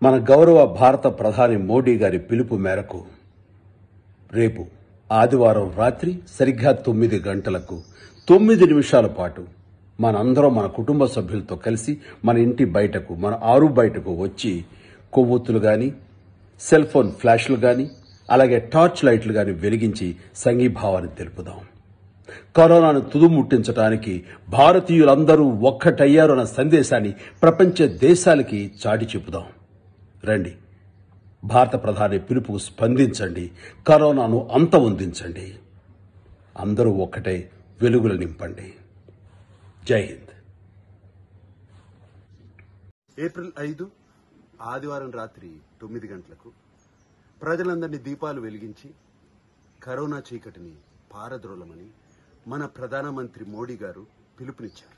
మన గౌరవ భారత ప్రధాని మోడీ గారి పిలుపు మేరకు రేపు ఆదివారం రాత్రి సరిగ్గా తొమ్మిది గంటలకు తొమ్మిది నిమిషాల పాటు మనందరం మన కుటుంబ సభ్యులతో కలిసి మన ఇంటి బయటకు మన ఆరు బయటకు వచ్చి కొవ్వొత్తులు గాని సెల్ ఫోన్ ఫ్లాష్లు గాని అలాగే టార్చ్ లైట్లు గాని వెలిగించి సంఘీభావాన్ని తెలుపుదాం కరోనాను తుదుముట్టించడానికి భారతీయులందరూ ఒక్కటయ్యారన్న సందేశాన్ని ప్రపంచ దేశాలకి చాటి చెప్పుదాం రండి భారత ప్రధాని పిలుపుకు స్పందించండి కరోనాను అంతమొందించండి అందరూ ఒక్కటే వెలుగులు నింపండి జై హింద్ ఏప్రిల్ ఐదు ఆదివారం రాత్రి తొమ్మిది గంటలకు ప్రజలందరినీ దీపాలు వెలిగించి కరోనా చీకటిని పారద్రోలమని మన ప్రధానమంత్రి మోడీ గారు పిలుపునిచ్చారు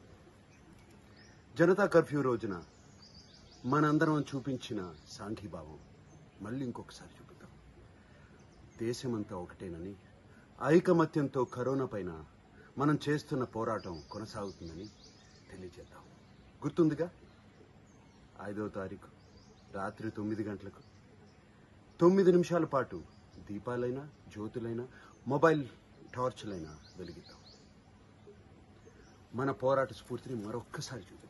జనతా కర్ఫ్యూ రోజున మనందరం చూపించిన సాంఘీభావం మళ్ళీ ఇంకొకసారి చూపిద్దాం దేశమంతా ఒకటేనని ఐకమత్యంతో కరోనా పైన మనం చేస్తున్న పోరాటం కొనసాగుతుందని తెలియజేద్దాం గుర్తుందిగా ఐదవ తారీఖు రాత్రి తొమ్మిది గంటలకు తొమ్మిది నిమిషాల పాటు దీపాలైనా జ్యోతులైనా మొబైల్ టార్చ్లైనా వెలిగిద్దాం మన పోరాట స్ఫూర్తిని మరొక్కసారి చూపిద్దాం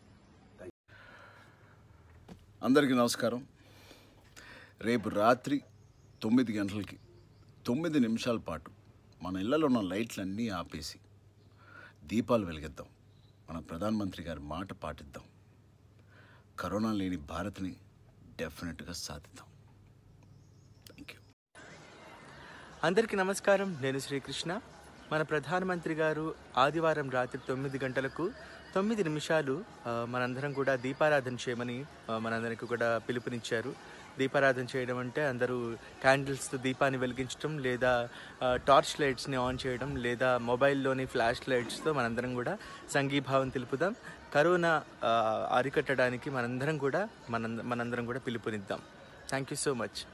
అందరికీ నమస్కారం రేపు రాత్రి తొమ్మిది గంటలకి తొమ్మిది నిమిషాల పాటు మన ఇళ్లలో ఉన్న లైట్లన్నీ ఆపేసి దీపాలు వెలిగిద్దాం మన ప్రధానమంత్రి గారి మాట పాటిద్దాం కరోనా లేని భారత్ని డెఫినెట్గా సాధిద్దాం థ్యాంక్ యూ అందరికీ నమస్కారం నేను శ్రీకృష్ణ మన ప్రధానమంత్రి గారు ఆదివారం రాత్రి తొమ్మిది గంటలకు తొమ్మిది నిమిషాలు ఆ, మనందరం కూడా దీపారాధన చేయమని ఆ, మనందరికీ కూడా పిలుపునిచ్చారు దీపారాధన చేయడం అంటే అందరూ క్యాండిల్స్తో దీపాన్ని వెలిగించడం లేదా ఆ, టార్చ్ లైట్స్ని ఆన్ చేయడం లేదా మొబైల్లోని ఫ్లాష్ లైట్స్తో మనందరం కూడా సంఘీభావం తెలుపుదాం కరోనా ఆ, అరికట్టడానికి మనందరం కూడా మన మనందరం కూడా పిలుపునిద్దాం థ్యాంక్ యూ సో మచ్